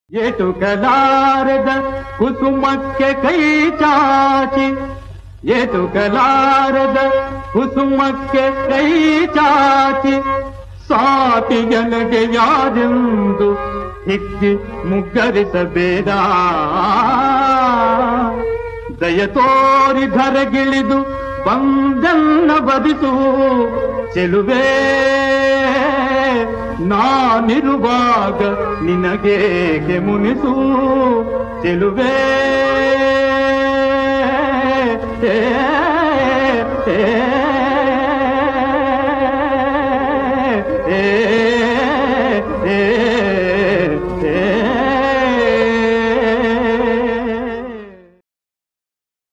ಎಟುಕಲಾರದ ಕುಸುಮಕ್ಕೆ ಕೈ ಚಾಚಿ ಎಟುಕಲಾರದ ಕುಸುಮಕ್ಕೆ ಕೈ ಚಾಚಿ ಸಾಟಿಗನಿಗೆ ಯಾರೆಂದು ಹಿಕ್ಕಿ ಮುಗ್ಗರಿಸಬೇಡ ದಯ ತೋರಿ ಧರೆಗಿಳಿದು ಬಂದನ್ನ ಬದಿಸು ಚೆಲುವೆ ನಾನಿರುವಾಗ ನಿನಗೇಕೆ ಮುನಿಸು ಚೆಲುವೆ ಏ, ಏ, ಏ.